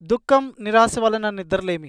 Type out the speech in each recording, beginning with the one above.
దుఃఖం నిరాశ వలన నిద్రలేమి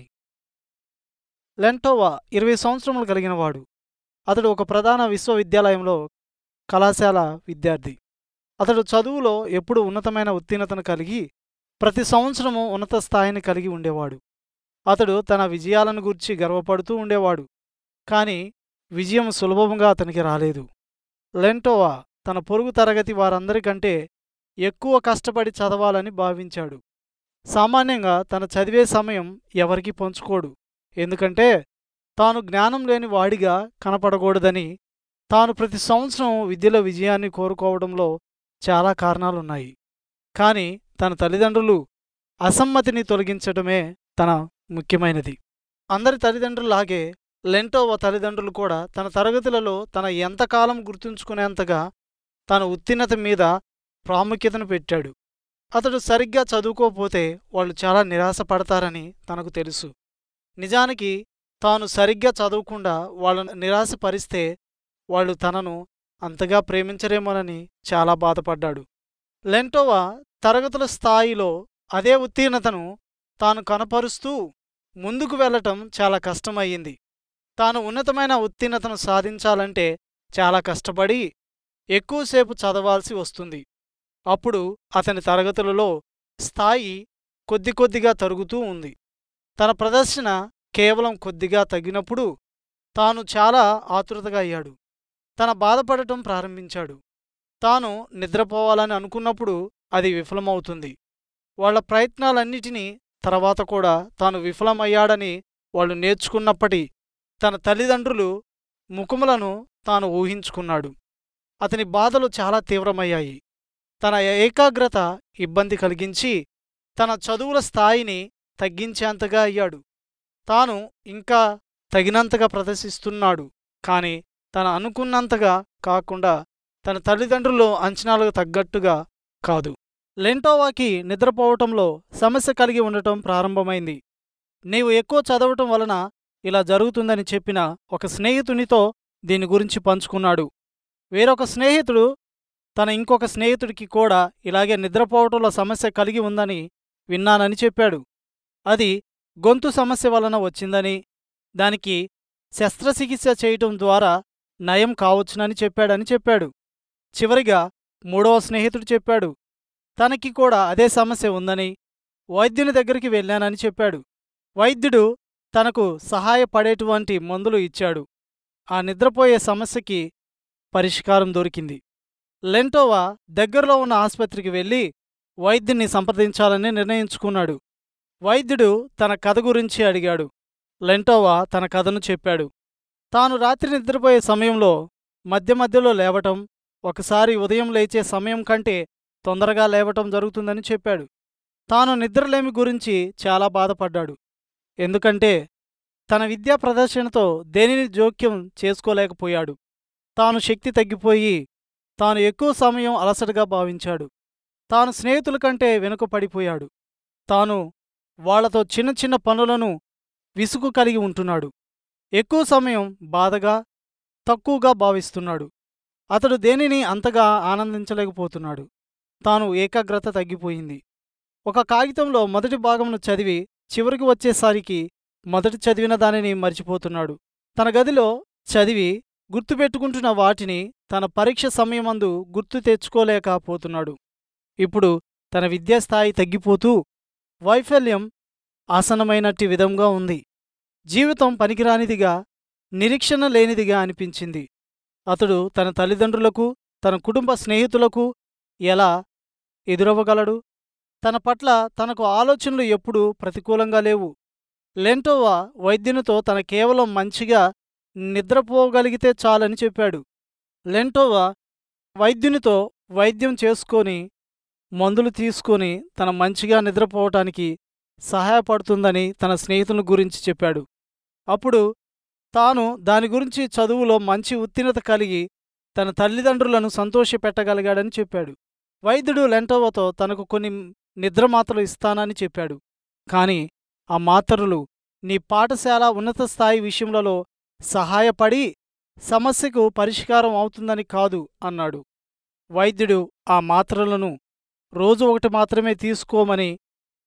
లెంటోవా ఇరవై సంవత్సరములు కలిగినవాడు అతడు ఒక ప్రధాన విశ్వవిద్యాలయంలో కళాశాల విద్యార్థి అతడు చదువులో ఎప్పుడు ఉన్నతమైన ఉత్తీర్ణతను కలిగి ప్రతి సంవత్సరము ఉన్నత స్థాయిని కలిగి ఉండేవాడు అతడు తన విజయాలను గురించి గర్వపడుతూ ఉండేవాడు కానీ విజయం సులభంగా అతనికి రాలేదు లెంటోవా తన పొరుగు తరగతి వారందరికంటే ఎక్కువ కష్టపడి చదవాలని భావించాడు సామాన్యంగా తన చదివే సమయం ఎవరికీ పంచుకోడు ఎందుకంటే తాను జ్ఞానం లేని వాడిగా కనపడకూడదని తాను ప్రతి సంవత్సరం విద్యలో విజయాన్ని కోరుకోవడంలో చాలా కారణాలున్నాయి కానీ తన తల్లిదండ్రులు అసమ్మతిని తొలగించడమే తన ముఖ్యమైనది అందరి తల్లిదండ్రులాగే లెంటోవ తల్లిదండ్రులు కూడా తన తరగతులలో తన ఎంతకాలం గుర్తుంచుకునేంతగా తన ఉత్తీర్ణత మీద ప్రాముఖ్యతను పెట్టాడు అతడు సరిగ్గా చదువుకోపోతే వాళ్ళు చాలా నిరాశపడతారని తనకు తెలుసు నిజానికి తాను సరిగ్గా చదవకుండా వాళ్ళను నిరాశపరిస్తే వాళ్ళు తనను అంతగా ప్రేమించరేమోనని చాలా బాధపడ్డాడు లెంటోవా తరగతుల స్థాయిలో అదే ఉత్తీర్ణతను తాను కనపరుస్తూ ముందుకు వెళ్ళటం చాలా కష్టమయ్యింది తాను ఉన్నతమైన ఉత్తీర్ణతను సాధించాలంటే చాలా కష్టపడి ఎక్కువసేపు చదవాల్సి వస్తుంది అప్పుడు అతని తరగతులలో స్థాయి కొద్ది కొద్దిగా తరుగుతూ ఉంది తన ప్రదర్శన కేవలం కొద్దిగా తగ్గినప్పుడు తాను చాలా ఆతురతగా అయ్యాడు తన బాధపడటం ప్రారంభించాడు తాను నిద్రపోవాలని అనుకున్నప్పుడు అది విఫలమవుతుంది వాళ్ళ ప్రయత్నాలన్నిటినీ తర్వాత కూడా తాను విఫలమయ్యాడని వాళ్ళు నేర్చుకున్నప్పటి తన తల్లిదండ్రులు ముఖములను తాను ఊహించుకున్నాడు అతని బాధలు చాలా తీవ్రమయ్యాయి తన ఏకాగ్రత ఇబ్బంది కలిగించి తన చదువుల స్థాయిని తగ్గించేంతగా అయ్యాడు తాను ఇంకా తగినంతగా ప్రదర్శిస్తున్నాడు కాని తన అనుకున్నంతగా కాకుండా తన తల్లిదండ్రులు అంచనాలకు తగ్గట్టుగా కాదు లెంటోవాకి నిద్రపోవటంలో సమస్య కలిగి ఉండటం ప్రారంభమైంది నీవు ఎక్కువ చదవటం వలన ఇలా జరుగుతుందని చెప్పిన ఒక స్నేహితునితో దీని గురించి పంచుకున్నాడు వేరొక స్నేహితుడు తన ఇంకొక స్నేహితుడికి కూడా ఇలాగే నిద్రపోవటంలో సమస్య కలిగి ఉందని విన్నానని చెప్పాడు అది గొంతు సమస్య వలన వచ్చిందని దానికి శస్త్రచికిత్స చేయటం ద్వారా నయం కావచ్చునని చెప్పాడని చెప్పాడు చివరిగా మూడవ స్నేహితుడు చెప్పాడు తనకి కూడా అదే సమస్య ఉందని వైద్యుని దగ్గరికి వెళ్ళానని చెప్పాడు వైద్యుడు తనకు సహాయపడేటువంటి మందులు ఇచ్చాడు ఆ నిద్రపోయే సమస్యకి పరిష్కారం దొరికింది లెంటోవా దగ్గరలో ఉన్న ఆసుపత్రికి వెళ్ళి వైద్యుని సంప్రదించాలని నిర్ణయించుకున్నాడు వైద్యుడు తన కథ గురించి అడిగాడు లెంటోవా తన కథను చెప్పాడు తాను రాత్రి నిద్రపోయే సమయంలో మధ్య మధ్యలో లేవటం ఒకసారి ఉదయం లేచే సమయం కంటే తొందరగా లేవటం జరుగుతుందని చెప్పాడు తాను నిద్రలేమి గురించి చాలా బాధపడ్డాడు ఎందుకంటే తన విద్యా ప్రదర్శనతో దేనిని జోక్యం చేసుకోలేకపోయాడు తాను శక్తి తగ్గిపోయి తాను ఎక్కువ సమయం అలసటగా భావించాడు తాను స్నేహితుల కంటే వెనుకపడిపోయాడు తాను వాళ్లతో చిన్న చిన్న పనులను విసుగు కలిగి ఉంటున్నాడు ఎక్కువ సమయం బాధగా తక్కువగా భావిస్తున్నాడు అతడు దేనిని అంతగా ఆనందించలేకపోతున్నాడు తాను ఏకాగ్రత తగ్గిపోయింది ఒక కాగితంలో మొదటి భాగమును చదివి చివరికి వచ్చేసరికి మొదటి చదివిన దానిని మర్చిపోతున్నాడు తన గదిలో చదివి గుర్తుపెట్టుకుంటున్న వాటిని తన పరీక్ష సమయమందు గుర్తు తెచ్చుకోలేకపోతున్నాడు ఇప్పుడు తన విద్యాస్థాయి తగ్గిపోతూ వైఫల్యం ఆసనమైనట్టి విధంగా ఉంది జీవితం పనికిరానిదిగా నిరీక్షణ లేనిదిగా అనిపించింది అతడు తన తల్లిదండ్రులకు తన కుటుంబ స్నేహితులకు ఎలా ఎదురవ్వగలడు తన పట్ల తనకు ఆలోచనలు ఎప్పుడూ ప్రతికూలంగా లేవు లెంటోవా వైద్యునితో తన కేవలం మంచిగా నిద్రపోగలిగితే చాలని చెప్పాడు లెంటోవా వైద్యునితో వైద్యం చేసుకొని మందులు తీసుకొని తన మంచిగా నిద్రపోవటానికి సహాయపడుతుందని తన స్నేహితుని గురించి చెప్పాడు అప్పుడు తాను దాని గురించి చదువులో మంచి ఉత్తీర్ణత కలిగి తన తల్లిదండ్రులను సంతోషపెట్టగలిగాడని చెప్పాడు వైద్యుడు లెంటోవతో తనకు కొన్ని నిద్ర మాత్రలు ఇస్తానని చెప్పాడు కాని ఆ మాత్రలు నీ పాఠశాల ఉన్నత స్థాయి విషయములలో సహాయపడి సమస్యకు పరిష్కారం అవుతుందని కాదు అన్నాడు వైద్యుడు ఆ మాత్రలను రోజు ఒకటి మాత్రమే తీసుకోమని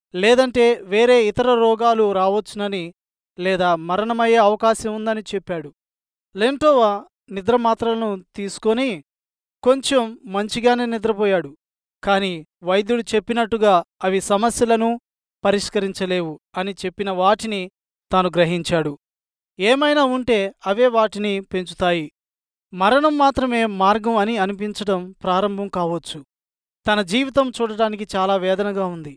లేదంటే వేరే ఇతర రోగాలు రావచ్చునని లేదా మరణమయ్యే అవకాశం ఉందని చెప్పాడు లెంటోవా నిద్ర మాత్రలను తీసుకొని కొంచెం మంచిగానే నిద్రపోయాడు కాని వైద్యుడు చెప్పినట్టుగా అవి సమస్యలను పరిష్కరించలేవు అని చెప్పిన వాటిని తాను గ్రహించాడు ఏమైనా ఉంటే అవే వాటిని పెంచుతాయి మరణం మాత్రమే మార్గం అని అనిపించడం ప్రారంభం కావచ్చు తన జీవితం చూడటానికి చాలా వేదనగా ఉంది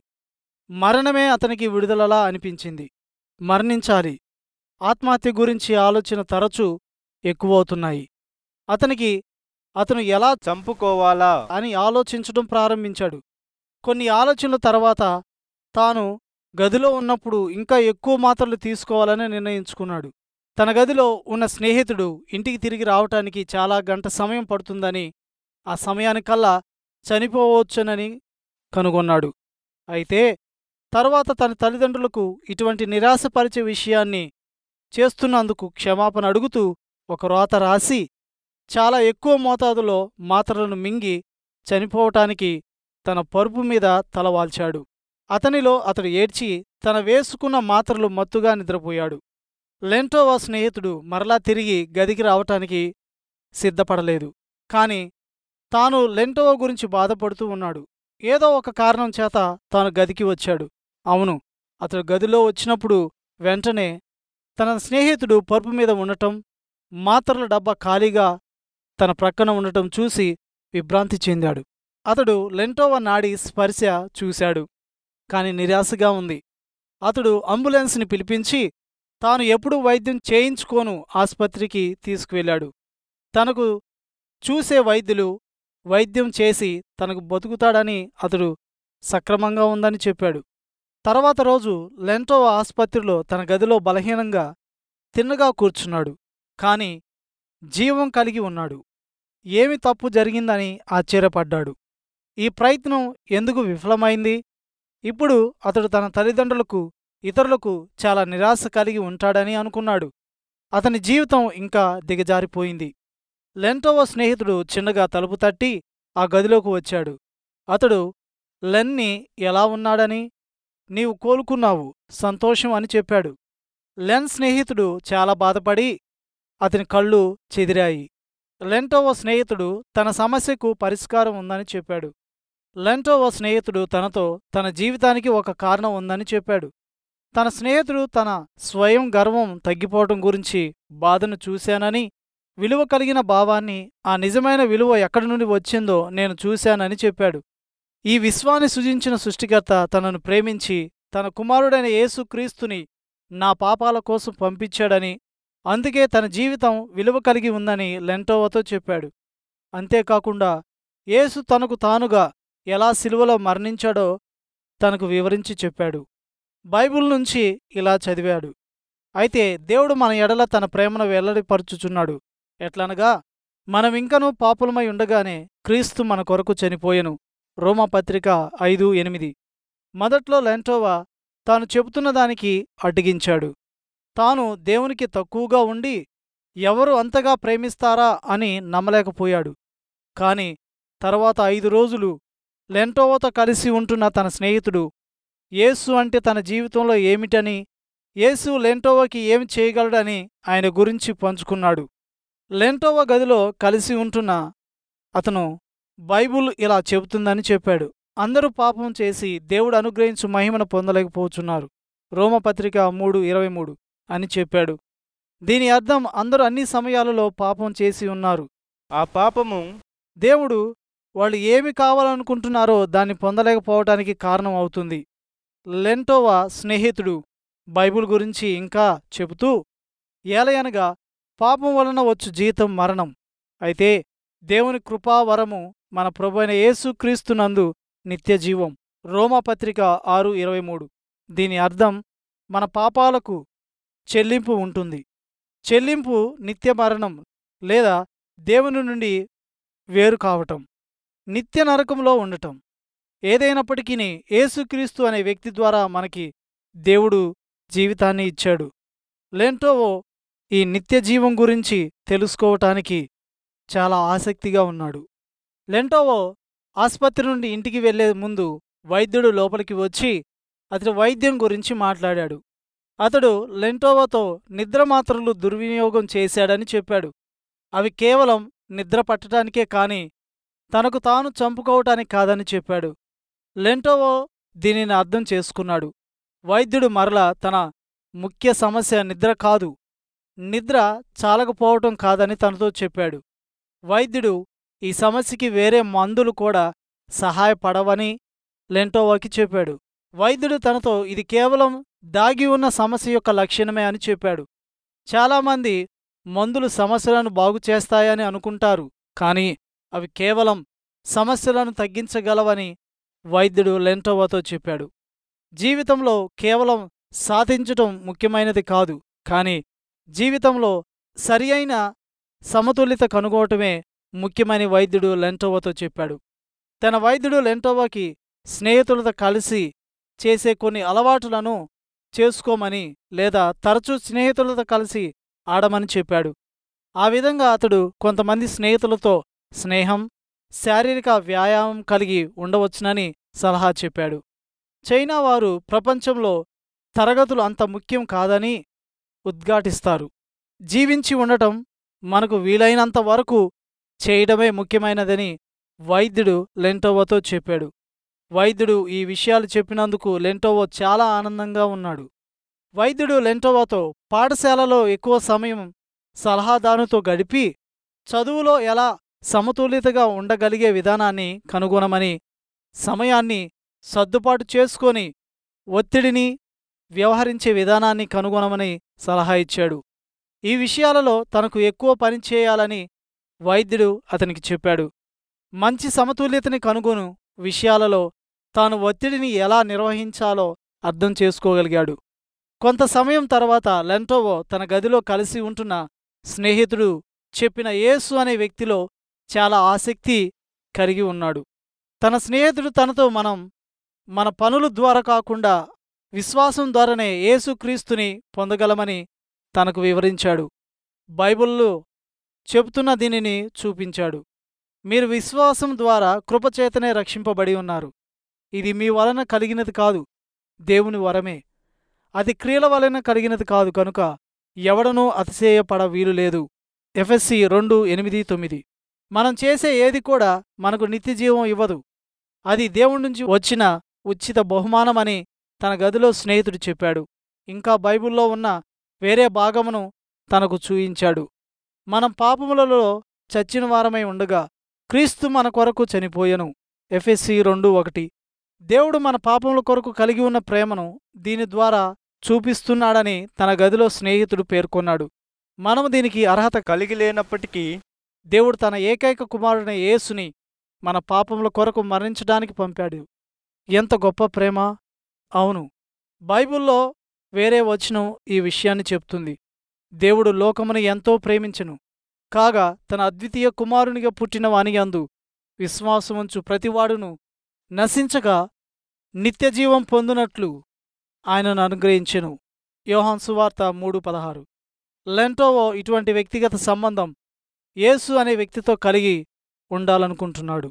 మరణమే అతనికి విడుదలలా అనిపించింది మరణించాలి ఆత్మహత్య గురించి ఆలోచన తరచూ ఎక్కువవుతున్నాయి అతనికి అతను ఎలా చంపుకోవాలా అని ఆలోచించడం ప్రారంభించాడు కొన్ని ఆలోచనల తర్వాత తాను గదిలో ఉన్నప్పుడు ఇంకా ఎక్కువ మాత్రలు తీసుకోవాలని నిర్ణయించుకున్నాడు తన గదిలో ఉన్న స్నేహితుడు ఇంటికి తిరిగి రావటానికి చాలా గంట సమయం పడుతుందని ఆ సమయానికల్లా చనిపోవచ్చునని కనుగొన్నాడు అయితే తర్వాత తన తల్లిదండ్రులకు ఇటువంటి నిరాశపరిచే విషయాన్ని చేస్తున్నందుకు క్షమాపణ అడుగుతూ ఒక రోత రాసి చాలా ఎక్కువ మోతాదులో మాత్రలను మింగి చనిపోవటానికి తన పరుపు మీద తలవాల్చాడు అతనిలో అతడు ఏడ్చి తన వేసుకున్న మాత్రలు మత్తుగా నిద్రపోయాడు లెంటోవా స్నేహితుడు మరలా తిరిగి గదికి రావటానికి సిద్ధపడలేదు కాని తాను లెంటోవా గురించి బాధపడుతూ ఉన్నాడు ఏదో ఒక కారణం చేత తాను గదికి వచ్చాడు అవును అతడు గదిలో వచ్చినప్పుడు వెంటనే తన స్నేహితుడు పరుపు మీద ఉండటం మాత్రల డబ్బా ఖాళీగా తన ప్రక్కన ఉండటం చూసి విభ్రాంతి చెందాడు అతడు లెంటోవా నాడి స్పర్శ చూశాడు కాని నిరాశగా ఉంది అతడు అంబులెన్స్ని పిలిపించి తాను ఎప్పుడు వైద్యం చేయించుకోను ఆస్పత్రికి తీసుకువెళ్ళాడు తనకు చూసే వైద్యులు వైద్యం చేసి తనకు బతుకుతాడని అతడు సక్రమంగా ఉందని చెప్పాడు తర్వాత రోజు లెంటోవా ఆస్పత్రిలో తన గదిలో బలహీనంగా తిన్నగా కూర్చున్నాడు కాని జీవం కలిగి ఉన్నాడు ఏమి తప్పు జరిగిందని ఆశ్చర్యపడ్డాడు ఈ ప్రయత్నం ఎందుకు విఫలమైంది ఇప్పుడు అతడు తన తల్లిదండ్రులకు ఇతరులకు చాలా నిరాశ కలిగి ఉంటాడని అనుకున్నాడు అతని జీవితం ఇంకా దిగజారిపోయింది లెంటోవా స్నేహితుడు చిన్నగా తలుపు తట్టి ఆ గదిలోకి వచ్చాడు అతడు లెన్ని ఎలా ఉన్నాడని నీవు కోలుకున్నావు సంతోషం అని చెప్పాడు లెన్ స్నేహితుడు చాలా బాధపడి అతని కళ్ళు చెదిరాయి లెంటోవా స్నేహితుడు తన సమస్యకు పరిష్కారం ఉందని చెప్పాడు లెంటోవా స్నేహితుడు తనతో తన జీవితానికి ఒక కారణం ఉందని చెప్పాడు తన స్నేహితుడు తన స్వయం గర్వం తగ్గిపోవటం గురించి బాధను చూశానని విలువ కలిగిన భావాన్ని ఆ నిజమైన విలువ ఎక్కడి నుండి వచ్చిందో నేను చూశానని చెప్పాడు ఈ విశ్వాన్ని సృజించిన సృష్టికర్త తనను ప్రేమించి తన కుమారుడైన యేసుక్రీస్తుని నా పాపాల కోసం పంపించాడని అందుకే తన జీవితం విలువ కలిగి ఉందని లెంటోవతో చెప్పాడు అంతేకాకుండా యేసు తనకు తానుగా ఎలా సిలువలో మరణించాడో తనకు వివరించి చెప్పాడు బైబిల్ నుంచి ఇలా చదివాడు అయితే దేవుడు మన ఎడల తన ప్రేమను వెల్లడిపరుచుచున్నాడు ఎట్లనగా మనమింకనూ పాపులమై ఉండగానే క్రీస్తు మన కొరకు చనిపోయెను రోమపత్రిక ఐదు ఎనిమిది మొదట్లో లెంటోవా తాను చెబుతున్న దానికి అడ్డగించాడు తాను దేవునికి తక్కువగా ఉండి ఎవరు అంతగా ప్రేమిస్తారా అని నమ్మలేకపోయాడు కాని తర్వాత ఐదు రోజులు లెంటోవతో కలిసి ఉంటున్న తన స్నేహితుడు యేసు అంటే తన జీవితంలో ఏమిటని యేసు లెంటోవాకి ఏమి చేయగలడని ఆయన గురించి పంచుకున్నాడు లెంటోవా గదిలో కలిసి ఉంటున్న అతను బైబుల్ ఇలా చెబుతుందని చెప్పాడు అందరూ పాపం చేసి దేవుడు అనుగ్రహించు మహిమను పొందలేకపోతున్నారు రోమపత్రిక మూడు ఇరవై మూడు అని చెప్పాడు దీని అర్థం అందరూ అన్ని సమయాలలో పాపం చేసి ఉన్నారు ఆ పాపము దేవుడు వాళ్ళు ఏమి కావాలనుకుంటున్నారో దాన్ని పొందలేకపోవటానికి కారణం అవుతుంది లెంటోవా స్నేహితుడు బైబిల్ గురించి ఇంకా చెబుతూ ఏలయనగా పాపం వలన వచ్చు జీతం మరణం అయితే దేవుని కృపావరము మన ప్రభువైన యేసుక్రీస్తునందు నిత్యజీవం రోమాపత్రిక ఆరు ఇరవై మూడు దీని అర్థం మన పాపాలకు చెల్లింపు ఉంటుంది చెల్లింపు నిత్య మరణం లేదా దేవుని నుండి వేరు కావటం నిత్య నరకంలో ఉండటం ఏదైనప్పటికీ యేసుక్రీస్తు అనే వ్యక్తి ద్వారా మనకి దేవుడు జీవితాన్ని ఇచ్చాడు లెంటోవో ఈ నిత్య జీవం గురించి తెలుసుకోవటానికి చాలా ఆసక్తిగా ఉన్నాడు లెంటోవో ఆస్పత్రి నుండి ఇంటికి వెళ్లే ముందు వైద్యుడు లోపలికి వచ్చి అతడు వైద్యం గురించి మాట్లాడాడు అతడు లెంటోవాతో నిద్రమాత్రలు దుర్వినియోగం చేశాడని చెప్పాడు అవి కేవలం నిద్ర పట్టడానికే కాని తనకు తాను చంపుకోవటానికి కాదని చెప్పాడు లెంటోవో దీనిని అర్థం చేసుకున్నాడు వైద్యుడు మరలా తన ముఖ్య సమస్య నిద్ర కాదు నిద్ర చాలకపోవటం కాదని తనతో చెప్పాడు వైద్యుడు ఈ సమస్యకి వేరే మందులు కూడా సహాయపడవని లెంటోవాకి చెప్పాడు వైద్యుడు తనతో ఇది కేవలం దాగి ఉన్న సమస్య యొక్క లక్షణమే అని చెప్పాడు చాలామంది మందులు సమస్యలను బాగు చేస్తాయని అనుకుంటారు కానీ అవి కేవలం సమస్యలను తగ్గించగలవని వైద్యుడు లెంటోవాతో చెప్పాడు జీవితంలో కేవలం సాధించటం ముఖ్యమైనది కాదు కానీ జీవితంలో సరి అయిన సమతుల్యత కనుగోవటమే ముఖ్యమని వైద్యుడు లెంటోవాతో చెప్పాడు తన వైద్యుడు లెంటోవాకి స్నేహితులతో కలిసి చేసే కొన్ని అలవాటులను చేసుకోమని లేదా తరచూ స్నేహితులతో కలిసి ఆడమని చెప్పాడు ఆ విధంగా అతడు కొంతమంది స్నేహితులతో స్నేహం శారీరక వ్యాయామం కలిగి ఉండవచ్చునని సలహా చెప్పాడు చైనా వారు ప్రపంచంలో తరగతులు అంత ముఖ్యం కాదని ఉద్ఘాటిస్తారు జీవించి ఉండటం మనకు వీలైనంత వరకు చేయడమే ముఖ్యమైనదని వైద్యుడు లెంటోవోతో చెప్పాడు వైద్యుడు ఈ విషయాలు చెప్పినందుకు లెంటోవో చాలా ఆనందంగా ఉన్నాడు వైద్యుడు లెంటోవోతో పాఠశాలలో ఎక్కువ సమయం సలహాదారుతో గడిపి చదువులో ఎలా సమతుల్యతగా ఉండగలిగే విధానాన్ని కనుగొనమని సమయాన్ని సర్దుబాటు చేసుకొని ఒత్తిడిని వ్యవహరించే విధానాన్ని కనుగొనమని సలహా ఇచ్చాడు ఈ విషయాలలో తనకు ఎక్కువ పని చేయాలని వైద్యుడు అతనికి చెప్పాడు మంచి సమతుల్యతని కనుగొను విషయాలలో తాను ఒత్తిడిని ఎలా నిర్వహించాలో అర్థం చేసుకోగలిగాడు కొంత సమయం తర్వాత లెంటోవో తన గదిలో కలిసి ఉంటున్న స్నేహితుడు చెప్పిన యేసు అనే వ్యక్తిలో చాలా ఆసక్తి కలిగి ఉన్నాడు తన స్నేహితుడు తనతో మనం మన పనుల ద్వారా కాకుండా విశ్వాసం ద్వారానే యేసుక్రీస్తుని పొందగలమని తనకు వివరించాడు బైబిల్లో చెబుతున్న దీనిని చూపించాడు మీరు విశ్వాసం ద్వారా కృపచేతనే రక్షింపబడి ఉన్నారు ఇది మీ వలన కలిగినది కాదు దేవుని వరమే అది క్రియల వలన కలిగినది కాదు కనుక ఎవడనూ అతిశయపడ వీలు లేదు ఎఫ్ఎస్సి రెండు ఎనిమిది తొమ్మిది మనం చేసే ఏది కూడా మనకు నిత్యజీవం ఇవ్వదు అది దేవుడి నుంచి వచ్చిన ఉచిత బహుమానమని తన గదిలో స్నేహితుడు చెప్పాడు ఇంకా బైబిల్లో ఉన్న వేరే భాగమును తనకు చూయించాడు మనం పాపములలో చచ్చిన వారమై ఉండగా క్రీస్తు మన కొరకు చనిపోయెను ఎఫ్ఎస్సి రెండు ఒకటి దేవుడు మన పాపముల కొరకు కలిగి ఉన్న ప్రేమను దీని ద్వారా చూపిస్తున్నాడని తన గదిలో స్నేహితుడు పేర్కొన్నాడు మనము దీనికి అర్హత కలిగి లేనప్పటికీ దేవుడు తన ఏకైక కుమారుడైన యేసుని మన పాపముల కొరకు మరణించడానికి పంపాడు ఎంత గొప్ప ప్రేమ అవును బైబిల్లో వేరే వచనం ఈ విషయాన్ని చెప్తుంది దేవుడు లోకమును ఎంతో ప్రేమించెను కాగా తన అద్వితీయ కుమారునిగా పుట్టిన వాని యందు విశ్వాసముంచు ప్రతివాడును నశించగా నిత్యజీవం పొందునట్లు ఆయనను అనుగ్రహించెను యోహాన్ సువార్త మూడు పదహారు లెంటోవో ఇటువంటి వ్యక్తిగత సంబంధం యేసు అనే వ్యక్తితో కలిగి ఉండాలనుకుంటున్నాడు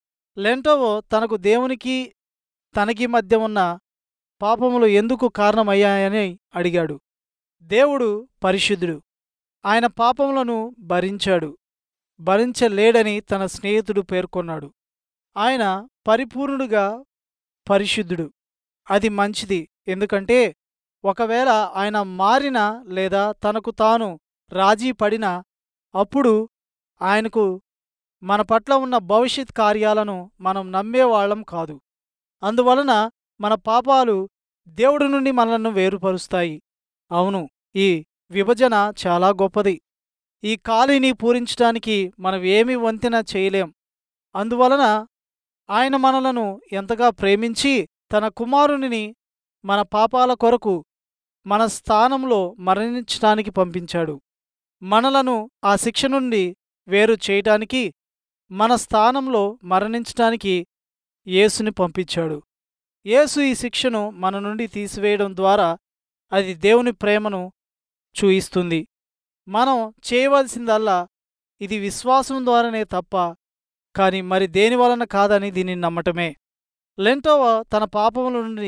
లెంటోవో తనకు దేవునికి తనకి మధ్య ఉన్న పాపములు ఎందుకు కారణమయ్యాయని అడిగాడు దేవుడు పరిశుద్ధుడు ఆయన పాపములను భరించాడు భరించలేడని తన స్నేహితుడు పేర్కొన్నాడు ఆయన పరిపూర్ణుడుగా పరిశుద్ధుడు అది మంచిది ఎందుకంటే ఒకవేళ ఆయన మారినా లేదా తనకు తాను రాజీ పడినా అప్పుడు ఆయనకు మన పట్ల ఉన్న భవిష్యత్ కార్యాలను మనం నమ్మేవాళ్లం కాదు అందువలన మన పాపాలు దేవుడి నుండి మనలను వేరుపరుస్తాయి అవును ఈ విభజన చాలా గొప్పది ఈ ఖాళీని పూరించడానికి మనం ఏమీ వంతెన చేయలేం అందువలన ఆయన మనలను ఎంతగా ప్రేమించి తన కుమారునిని మన పాపాల కొరకు మన స్థానంలో మరణించటానికి పంపించాడు మనలను ఆ శిక్ష నుండి వేరు చేయటానికి మన స్థానంలో మరణించటానికి యేసుని పంపించాడు యేసు ఈ శిక్షను మన నుండి తీసివేయడం ద్వారా అది దేవుని ప్రేమను చూయిస్తుంది మనం చేయవలసిందల్లా ఇది విశ్వాసం ద్వారానే తప్ప కాని మరి దేని వలన కాదని దీనిని నమ్మటమే లెంటోవా తన పాపముల నుండి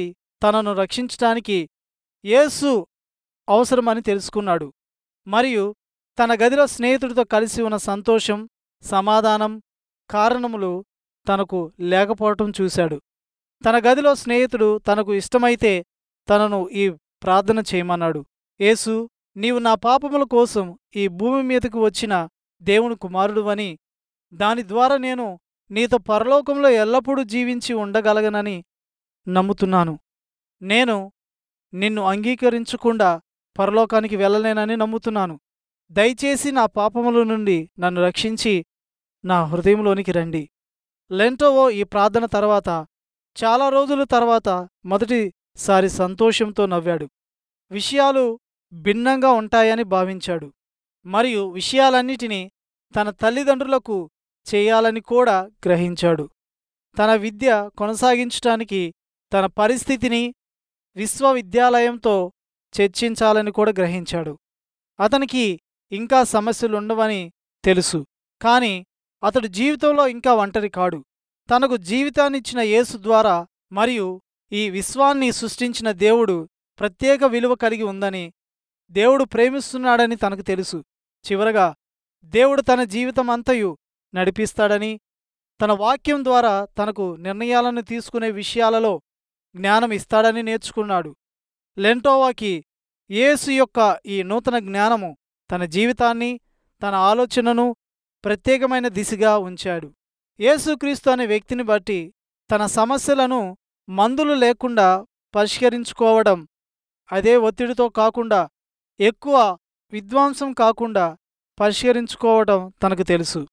తనను రక్షించటానికి యేసు అవసరమని తెలుసుకున్నాడు మరియు తన గదిలో స్నేహితుడితో కలిసి ఉన్న సంతోషం సమాధానం కారణములు తనకు లేకపోవటం చూశాడు తన గదిలో స్నేహితుడు తనకు ఇష్టమైతే తనను ఈ ప్రార్థన చేయమన్నాడు యేసు నీవు నా పాపముల కోసం ఈ భూమి మీదకు వచ్చిన దేవుని కుమారుడువని దాని ద్వారా నేను నీతో పరలోకంలో ఎల్లప్పుడూ జీవించి ఉండగలగనని నమ్ముతున్నాను నేను నిన్ను అంగీకరించకుండా పరలోకానికి వెళ్ళలేనని నమ్ముతున్నాను దయచేసి నా పాపముల నుండి నన్ను రక్షించి నా హృదయంలోనికి రండి లెంటోవో ఈ ప్రార్థన తర్వాత చాలా రోజుల తర్వాత మొదటిసారి సంతోషంతో నవ్వాడు విషయాలు భిన్నంగా ఉంటాయని భావించాడు మరియు విషయాలన్నిటినీ తన తల్లిదండ్రులకు చేయాలని కూడా గ్రహించాడు తన విద్య కొనసాగించటానికి తన పరిస్థితిని విశ్వవిద్యాలయంతో చర్చించాలని కూడా గ్రహించాడు అతనికి ఇంకా సమస్యలుండవని తెలుసు కాని అతడు జీవితంలో ఇంకా ఒంటరి కాడు తనకు జీవితాన్నిచ్చిన యేసు ద్వారా మరియు ఈ విశ్వాన్ని సృష్టించిన దేవుడు ప్రత్యేక విలువ కలిగి ఉందని దేవుడు ప్రేమిస్తున్నాడని తనకు తెలుసు చివరగా దేవుడు తన జీవితం అంతయు నడిపిస్తాడని తన వాక్యం ద్వారా తనకు నిర్ణయాలను తీసుకునే విషయాలలో జ్ఞానం ఇస్తాడని నేర్చుకున్నాడు లెంటోవాకి యేసు యొక్క ఈ నూతన జ్ఞానము తన జీవితాన్ని తన ఆలోచనను ప్రత్యేకమైన దిశగా ఉంచాడు యేసుక్రీస్తు అనే వ్యక్తిని బట్టి తన సమస్యలను మందులు లేకుండా పరిష్కరించుకోవడం అదే ఒత్తిడితో కాకుండా ఎక్కువ విద్వాంసం కాకుండా పరిష్కరించుకోవడం తనకు తెలుసు